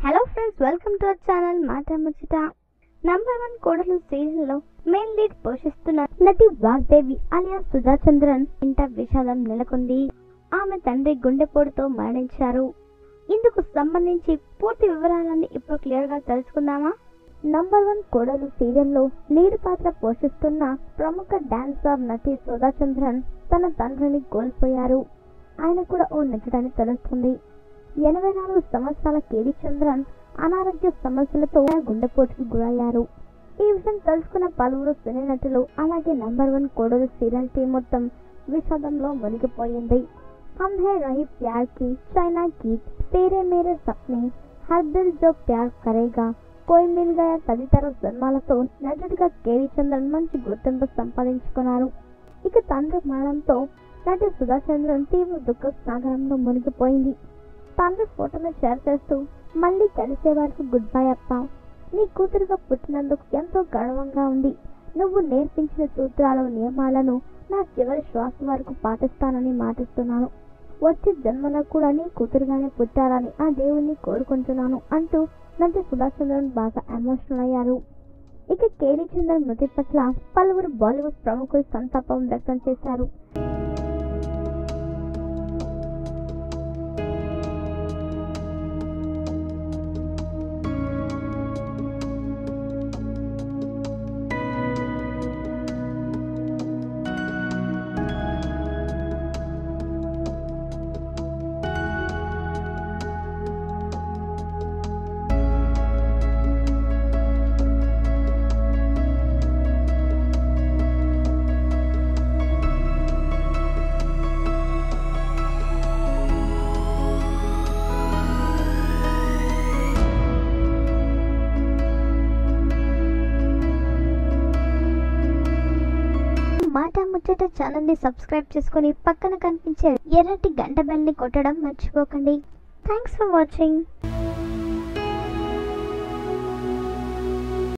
hello friends welcome to our channel Maata Muchata number one Kodalu serial లో main lead పోషిస్తున్న నటి వాగ్దేవి అలియా సుధా చంద్రన్ ఇంట విషాదం నెలకొంది ఆమె తండ్రి గుండెపోటుతో మరణించారు ఇందుకు సంబంధించి పూర్తి వివరాలన్నీ ఇప్పుడు క్లియర్ గా తెలుసుకుందామా నంబర్ వన్ కోడలు సీరియల్లో లీడ్ పాత్ర పోషిస్తున్న ప్రముఖ డాన్సర్ నటి సుధా చంద్రన్ తన తండ్రిని కోల్పోయారు ఆయన కూడా ఓ నటుడని తెలుస్తుంది ఎనభై నాలుగు సంవత్సరాల కేడి చంద్రన్ అనారోగ్య సమస్యలతో గుండెపోటుకు గురయ్యారు ఈ విషయం తెలుసుకున్న పలువురు సినీ నటులు అలాగే number one Kodalu serial team మొత్తం విషాదంలో మునిగిపోయింది హమ్ హే రహీ ప్యార్ కి చైనా గీత్ తేరే మేరే సప్నే హర్ దిల్ జో ప్యార్ కరేగా కోయ్ మిల్ గయా తదితర సినిమాలతో నటుడిగా కేడి చంద్రన్ మంచి గుర్తింపు సంపాదించుకున్నారు ఇక తండ్రి మరణంతో నటి సుధా చంద్రన్ తీవ్ర దుఃఖ సాగరంలో మునిగిపోయింది తండ్రి ఫోటోను షేర్ చేస్తూ మళ్ళీ కలిసే వరకు గుడ్ బై అప్ప నీ కూతురుగా పుట్టినందుకు ఎంతో గర్వంగా ఉంది నువ్వు నేర్పించిన సూత్రాలు నియమాలను నా చివరి శ్వాస వరకు పాటిస్తానని మాటిస్తున్నాను వచ్చే జన్మలో కూడా నీ కూతురుగానే పుట్టాలని ఆ దేవుణ్ణి కోరుకుంటున్నాను అంటూ నటి సుధాచంద్రన్ బాగా ఎమోషనల్ అయ్యారు ఇక కేడి చంద్రన్ మృతి పట్ల పలువురు బాలీవుడ్ ప్రముఖులు సంతాపం వ్యక్తం చేశారు మాట ముచ్చట ఛానల్ ని సబ్స్క్రైబ్ చేసుకొని పక్కన కనిపించే ఎర్రటి గంట బెల్ ని కొట్టడం మర్చిపోకండి థ్యాంక్స్ ఫర్ వాచింగ్